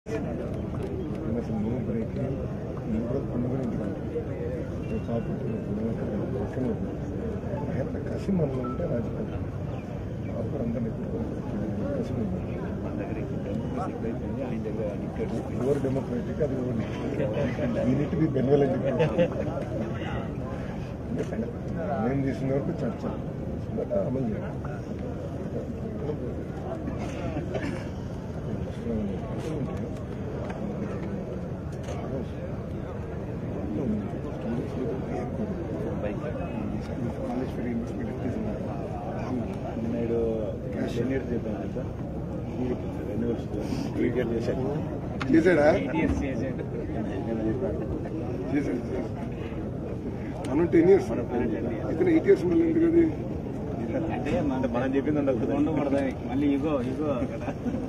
అసలు నువ్వు బ్రేక్ నువ్వు కూడా పండుగ ఇంటికి షాప్ ఎంత కసి మనలో ఉంటే రాజకీయం అప్పుడు అందరినీ కసి ఉంది ఓవర్ డెమోక్రటిక్ అది యూనిట్ బి బెనివలెంట్ నేను చేసిన వరకు చర్చ బట్ అమలు చేయాలి నేడు సీనియర్ చెప్పాను సార్ క్రికెట్ చేశాను చేశాడా నేను చెప్పాను చేశాడు మనం టెన్ ఇయర్స్ ఇతను ఎయిట్ ఇయర్స్ మళ్ళీ ఎందుకు అది అంటే మన- మనం చెప్పింది ఉండదు ఉండకూడదు మళ్ళీ ఇగో ఇగో అక్కడ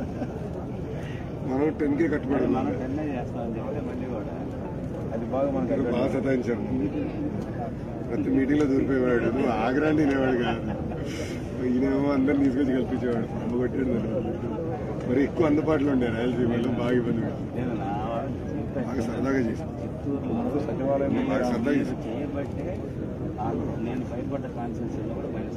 మనం టెన్ కే కట్టుబడి ఉన్నాం. మనం టెన్నే చేస్తామని చెప్తే మళ్ళీ కూడా అది బాగా మనకు ఇతను బాగా సతాయించారు ప్రతి మీటింగ్ లో దూరిపోయేవాడు నువ్వు ఆగ్రాండి అనేవాడు కాదు ఈయనేమో అందరిని తీసుకొచ్చి కల్పించేవాడు అమ్మ కొట్టాడు నన్ను. మరి ఎక్కువ అందుబాటులో ఉండే రాయలసీమలో బాగా ఇబ్బంది పెట్టాడు. నేను నా వాళ్ళని చెప్పాను. బాగా సరదాగా చేశాను చిత్తూరు సచివాలయం బాగా సరదాగా చేశాను చేయబట్టే ఆ- నేను బయటపడ్డ కాన్సెన్సీలో కూడా మైనస్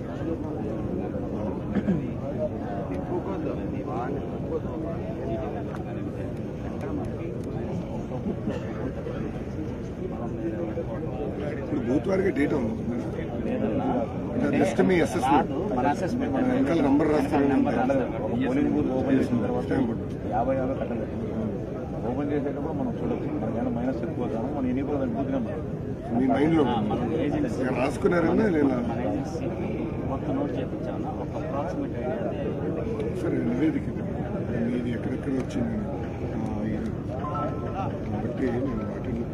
ఇప్పుడు బూత్ వారికి డేటా ఉంది జస్ట్ మీ అసెస్మెంట్ మన అసెస్మెంట్ మన వెనకాల నంబర్ రాస్తారు నెంబర్ పోలింగ్ బూత్ ఓపెన్ చేసిన తర్వాత టైం పడుతుంది యాభై యాభై కట్టలేదు ఓపెన్ చేసేటప్పుడు మనం చూడొచ్చు మనకి ఏమైనా మైనస్ ఎక్కువ వస్తాము మనం ఎన్ని కూడా బూత్ నెంబర్ మీ మైండ్ లో మన ఏజెన్సీ ఇక్కడ రాసుకున్నారన్నా నేను మన ఏజెన్సీకి మొత్తం నోట్ చేయించామన్నా ఒక అప్రాక్సిమేట్ ఐడియా సరే నివేదిక ఇవ్వండి. మీది ఎక్కడెక్కడ వచ్చింది ఆ, ఇది. కాబట్టి నేను వాటిని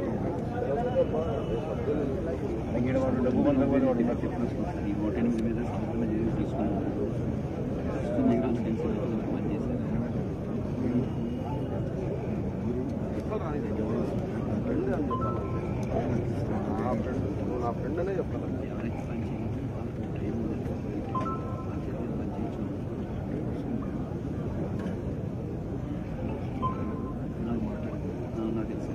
అలాగే వాడు డబ్బు మన వాడు వాడు ఇలా తీసుకొచ్చుకుంటాడు ఈ నూట ఎనిమిది మీద సంపూర్ణ చర్యలు తీసుకున్నాడు మీ కాన్స్టిట్యున్సీలో పనిచేశారు నా ఫ్రెండ్ అనే చెప్పాలి ఎవరికి పని చేయించు వాళ్ళ టైం వాళ్ళ చర్యలు పని చేయించు నాకు మాట్లాడు నాకు తెలుసు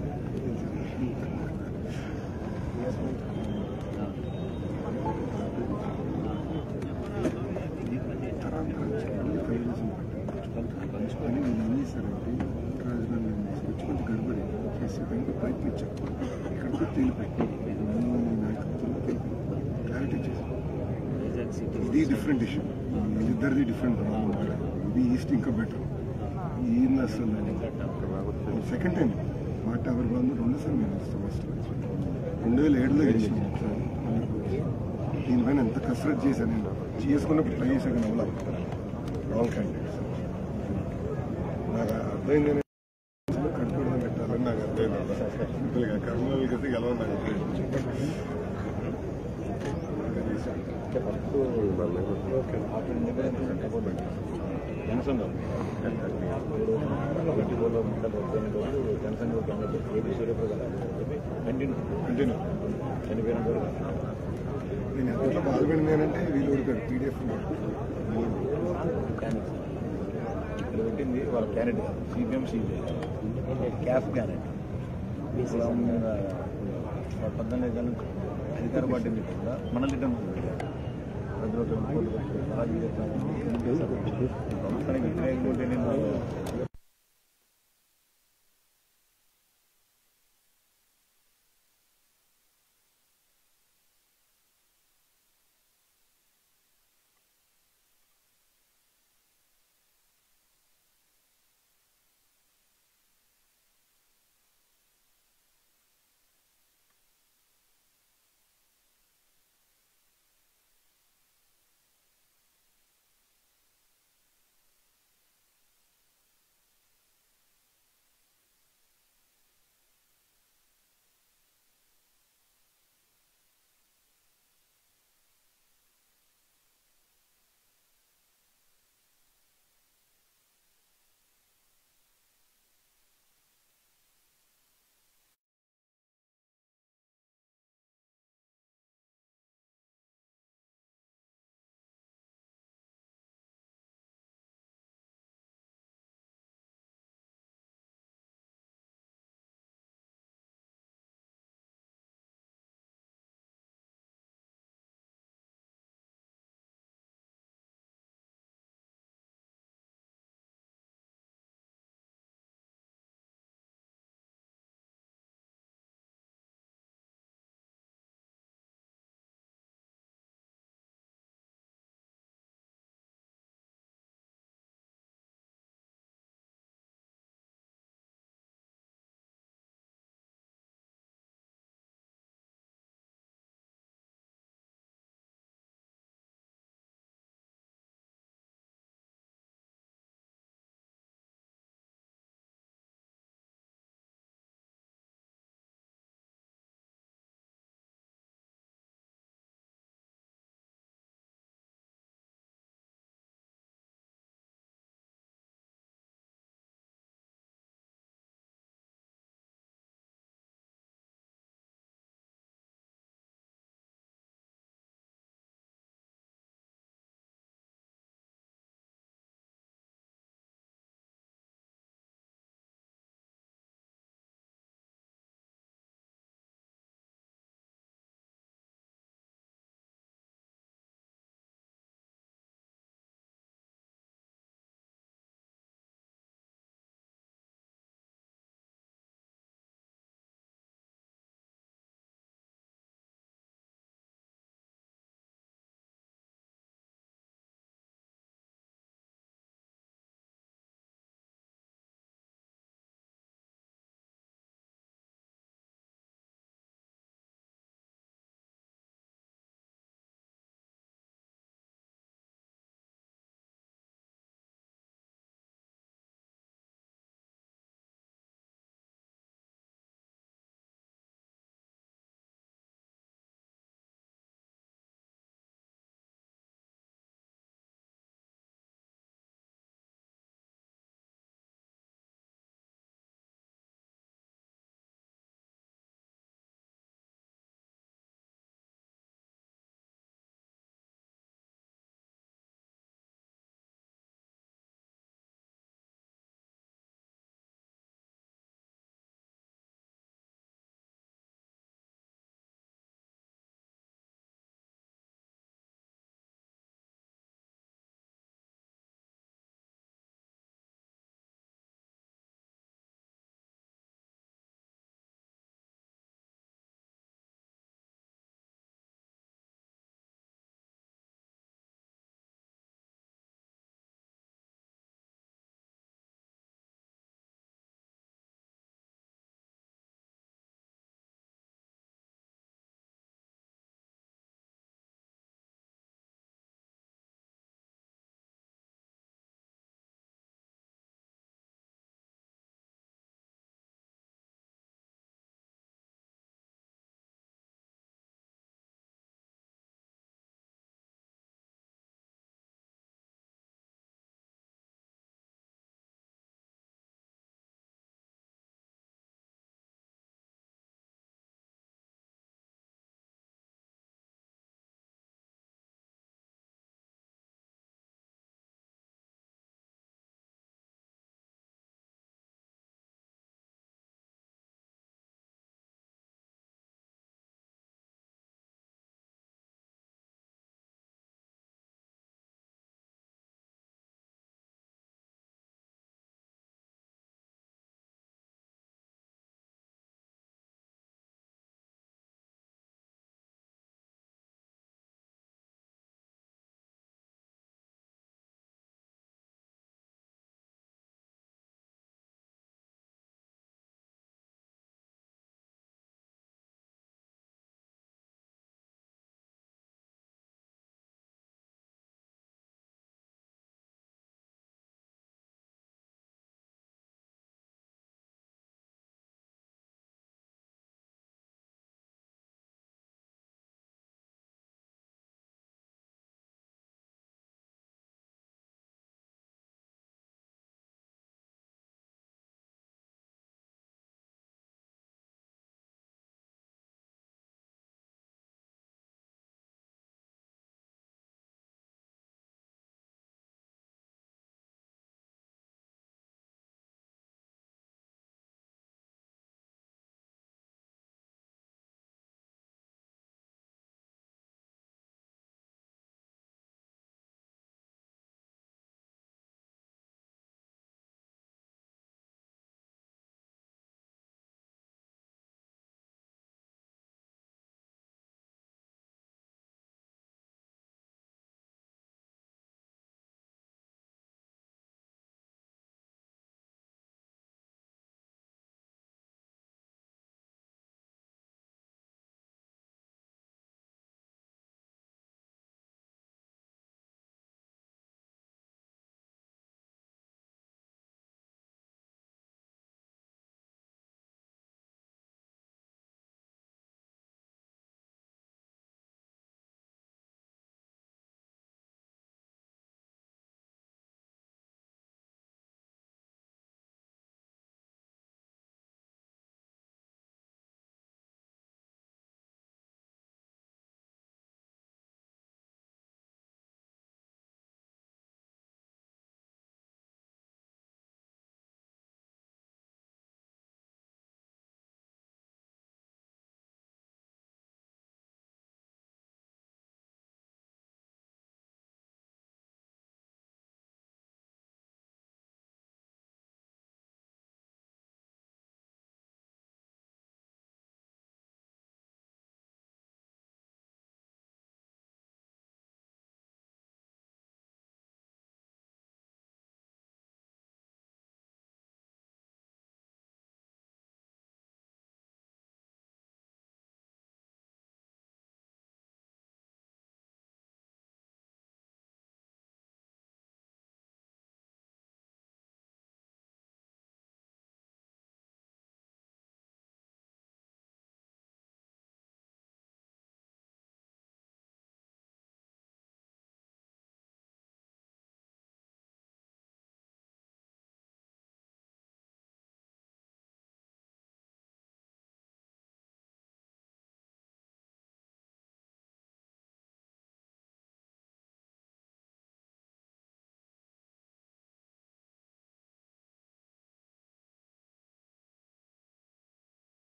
పంచుకొని నేను ఏం చేశానంటే రాజధాని తీసుకొచ్చి కొంచెం గడబడి చేసే పైన ప్రయత్నించాను ఇక్కడ కూడా తేలిపోయి నాయకత్వంలో తేలిపోయి క్లారిటీ చేశాను వైజాగ్ సిటీ ఇది డిఫరెంట్ ఇష్యూ ఇద్దరిది డిఫరెంట్ ఇది ఈస్ట్ ఇంకా బెటర్ ఈయన అసలు సెకండ్ టైం మా టవర్ బాగుంది రెండోసారి మేము వస్తాం వెస్ట్ రెండు వేల ఏడులో గెలిచింది దీనిపైన ఎంత కసరత్ చేశాను నేను చేసుకున్నప్పుడు ట్రై చేశాను నవ్వులా రాంగ్ క్యాండిడేట్స్ నాకు అర్థమైంది ఏంటంటే కట్టుబడి పెట్టాలని నాకు అర్థమైంది సింపుల్గా కర్నూలు గతి గెలవని నాకు అర్థమైంది జనసంఘ గట్టిపోలో జనసంఘ ఏపీ సూర్యప్రకాశ్ చెప్పి కంటిన్యూ కంటిన్యూ చనిపోయిన వరకు నేను ఎంతలో బాధపడింది ఏంటంటే వీళ్ళు ఓడిపోయారు పీడిఎఫ్ క్యాండిడేట్స్ ఇక్కడ పెట్టింది వాళ్ళ క్యాండిడేట్ సిపిఎం సిపిఐ క్యాఫ్ క్యాండిడేట్ ఇస్లాం మీద పద్దెనిమిది గంటల నుంచి అధికార పార్టీ పెట్టిందా మన లిటర్న్ ప్రతిరోజు సంవత్సరానికి వ్యతిరేకంగా ఉంటే నేను